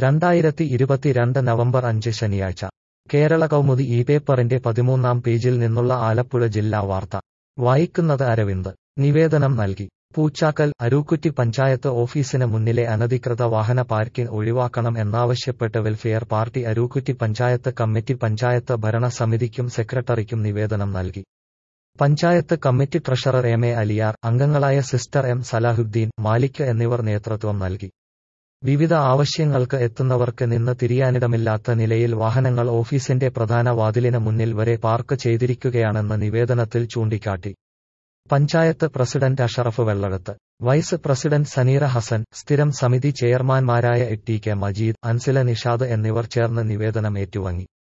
രണ്ടായിരത്തി ഇരുപത്തിരണ്ട് നവംബർ അഞ്ച് ശനിയാഴ്ച കേരള കൗമുദി ഈ പേപ്പറിന്റെ പതിമൂന്നാം പേജിൽ നിന്നുള്ള ആലപ്പുഴ ജില്ലാ വാർത്ത വായിക്കുന്നത് അരവിന്ദ് നിവേദനം നൽകി പൂച്ചാക്കൽ അരൂക്കുറ്റി പഞ്ചായത്ത് ഓഫീസിന് മുന്നിലെ അനധികൃത വാഹന പാർക്കിംഗ് ഒഴിവാക്കണം എന്നാവശ്യപ്പെട്ട് welfare party Arookutty panchayat committee panchayat ഭരണ സമിതിക്കും സെക്രട്ടറിക്കും നിവേദനം നൽകി panchayat committee treasurer M A Aliyar അംഗങ്ങളായ സിസ്റ്റർ എം സലാഹുദ്ദീൻ മാലിക് എന്നിവർ നേതൃത്വം നൽകി വിവിധ ആവശ്യങ്ങൾക്ക് എത്തുന്നവർക്ക് നിന്ന് തിരിയാനിടമില്ലാത്ത നിലയിൽ വാഹനങ്ങൾ ഓഫീസിന്റെ പ്രധാന വാതിലിന് മുന്നിൽ വരെ പാർക്ക് ചെയ്തിരിക്കുകയാണെന്ന് നിവേദനത്തിൽ ചൂണ്ടിക്കാട്ടി panchayat president Ashraf Vellazhath vice president Saneera Hasan സ്ഥിരം സമിതി ചെയർമാൻമാരായ A T K Majeed Ansila Nishad എന്നിവർ ചേർന്ന് നിവേദനം ഏറ്റുവാങ്ങി